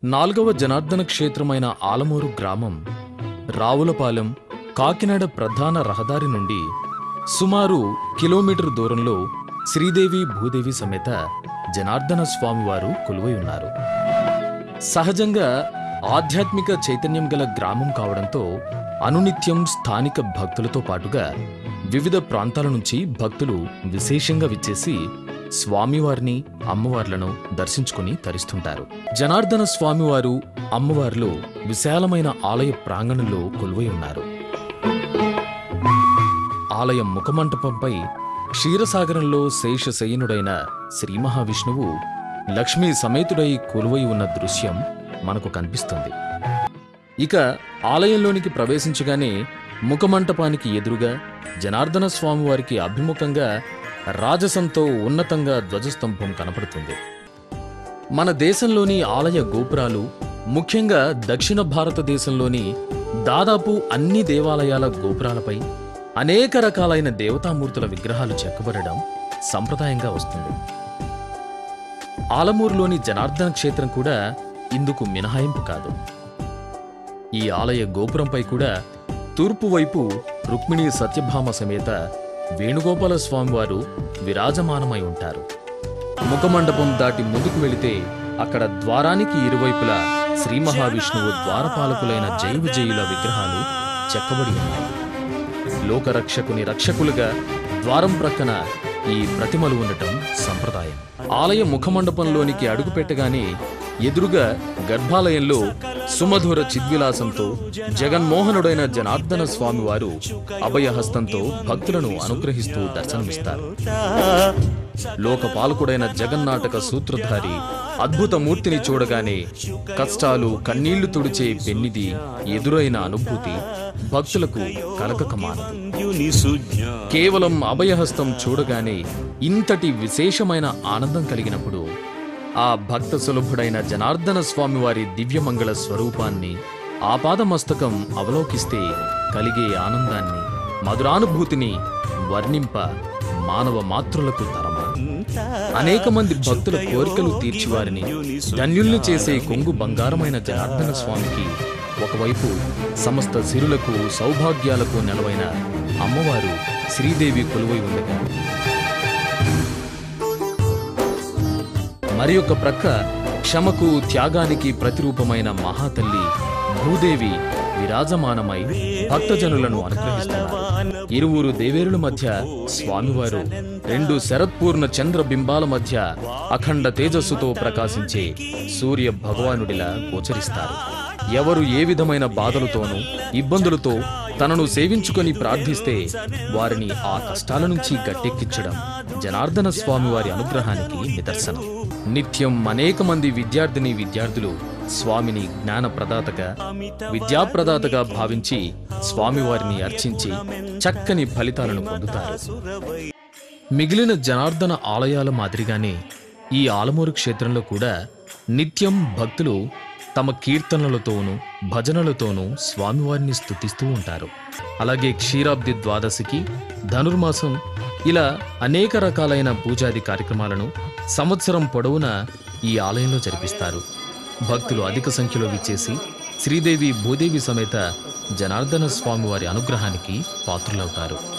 నాలుగవ జనార్దన క్షేత్రమైన ఆలమూరు గ్రామం రావులపాలెం కాకినాడ ప్రధాన రహదారి నుండి సుమారు కిలోమీటర్ దూరంలో శ్రీదేవి భూదేవి సమేత జనార్దన స్వామివారు కొలువై ఉన్నారు సహజంగా ఆధ్యాత్మిక చైతన్యం గల గ్రామం కావడంతో అనునిత్యం స్థానిక భక్తులతో పాటుగా వివిధ ప్రాంతాల నుంచి భక్తులు విశేషంగా విచ్చేసి స్వామివారిని అమ్మవార్లను దర్శించుకుని తరిస్తుంటారు జనార్దన స్వామివారు అమ్మవార్లు విశాలమైన ఆలయ ప్రాంగణంలో కొలువై ఉన్నారు ఆలయం ముఖమంటపంపై క్షీరసాగరంలో శేషశయనుడైన శ్రీ మహావిష్ణువు లక్ష్మీ సమేతుడై కొలువై ఉన్న దృశ్యం మనకు కనిపిస్తుంది ఇక ఆలయంలోనికి ప్రవేశించగానే ముఖమంటపానికి ఎదురుగా జనార్దన స్వామివారికి అభిముఖంగా రాజసంతో ఉన్నతంగా ధ్వజస్తంభం కనపడుతుంది మన దేశంలోని ఆలయ గోపురాలు ముఖ్యంగా దక్షిణ భారతదేశంలోని దాదాపు అన్ని దేవాలయాల గోపురాలపై అనేక రకాలైన దేవతామూర్తుల విగ్రహాలు చెక్కబడడం సంప్రదాయంగా వస్తుంది ఆలమూరులోని జనార్దన క్షేత్రం కూడా ఇందుకు మినహాయింపు కాదు ఈ ఆలయ గోపురంపై కూడా తూర్పు వైపు రుక్మిణి సత్యభామ సమేత వేణుగోపాల స్వామివారు విరాజమానమై ఉంటారు ముఖమండపం దాటి ముందుకు వెళితే అక్కడ ద్వారానికి ఇరువైపులా శ్రీ మహావిష్ణువు ద్వారపాలకులైన జై విజయుల విగ్రహాలు చెక్కబడి ఉన్నాయి లోకరక్షకుని రక్షకులుగా ద్వారం ప్రక్కన ఈ ప్రతిమలు ఉండటం సంప్రదాయం ఆలయ ముఖమండపంలోనికి అడుగుపెట్టగానే ఎదురుగా గర్భాలయంలో సుమధుర చిద్విలాసంతో జగన్మోహనుడైన జనార్దన స్వామివారు అభయహస్తంతో భక్తులను అనుగ్రహిస్తూ దర్శనమిస్తారు లోకపాలకుడైన జగన్నాటక సూత్రధారి అద్భుత మూర్తిని చూడగానే కష్టాలు కన్నీళ్లు తుడిచే పెన్నిది ఎదురైన అనుభూతి భక్తులకు కలకకమానదు కేవలం అభయహస్తం చూడగానే ఇంతటి విశేషమైన ఆనందం కలిగినప్పుడు ఆ భక్త సులభుడైన జనార్దన స్వామివారి దివ్యమంగళ స్వరూపాన్ని ఆపాదమస్తకం అవలోకిస్తే కలిగే ఆనందాన్ని మధురానుభూతిని వర్ణింప మానవ మాతృలకు తరమా అనేక మంది భక్తుల కోరికలు తీర్చివారిని ధన్యుల్ని చేసే కొంగు బంగారమైన జనార్దన స్వామికి ఒకవైపు సమస్త సిరులకు సౌభాగ్యాలకు నెలవైన అమ్మవారు శ్రీదేవి కొలువై ఉండగా మరి ఒక ప్రక్క క్షమకు త్యాగానికి ప్రతిరూపమైన మహాతల్లి భూదేవి విరాజమానమై భక్తజనులను అనుగ్రహిస్తున్నారు ఇరువురు దేవేరుల మధ్య స్వామివారు రెండు శరత్పూర్ణ చంద్ర బింబాల మధ్య అఖండ తేజస్సుతో ప్రకాశించే సూర్య భగవానుడిలా గోచరిస్తారు ఎవరు ఏ విధమైన బాధలతోనూ ఇబ్బందులతో తనను సేవించుకొని ప్రార్థిస్తే వారిని ఆ కష్టాల నుంచి గట్టెక్కించడం జనార్దన స్వామి వారి అనుగ్రహానికి నిదర్శనం నిత్యం అనేక మంది విద్యార్థిని విద్యార్థులు స్వామిని జ్ఞాన ప్రదాతగా విద్యాప్రదాతగా భావించి స్వామివారిని అర్చించి చక్కని ఫలితాలను పొందుతారు మిగిలిన జనార్దన ఆలయాల మాదిరిగానే ఈ ఆలమూరు క్షేత్రంలో కూడా నిత్యం భక్తులు తమ కీర్తనలతోనూ భజనలతోనూ స్వామివారిని స్తుతిస్తూ ఉంటారు అలాగే క్షీరాబ్ది ద్వాదశికి ధనుర్మాసం ఇలా అనేక రకాలైన పూజాది కార్యక్రమాలను సంవత్సరం పొడవునా ఈ ఆలయంలో జరిపిస్తారు భక్తులు అధిక సంఖ్యలో విచ్చేసి శ్రీదేవి భూదేవి సమేత జనార్దన స్వామివారి అనుగ్రహానికి పాత్రులవుతారు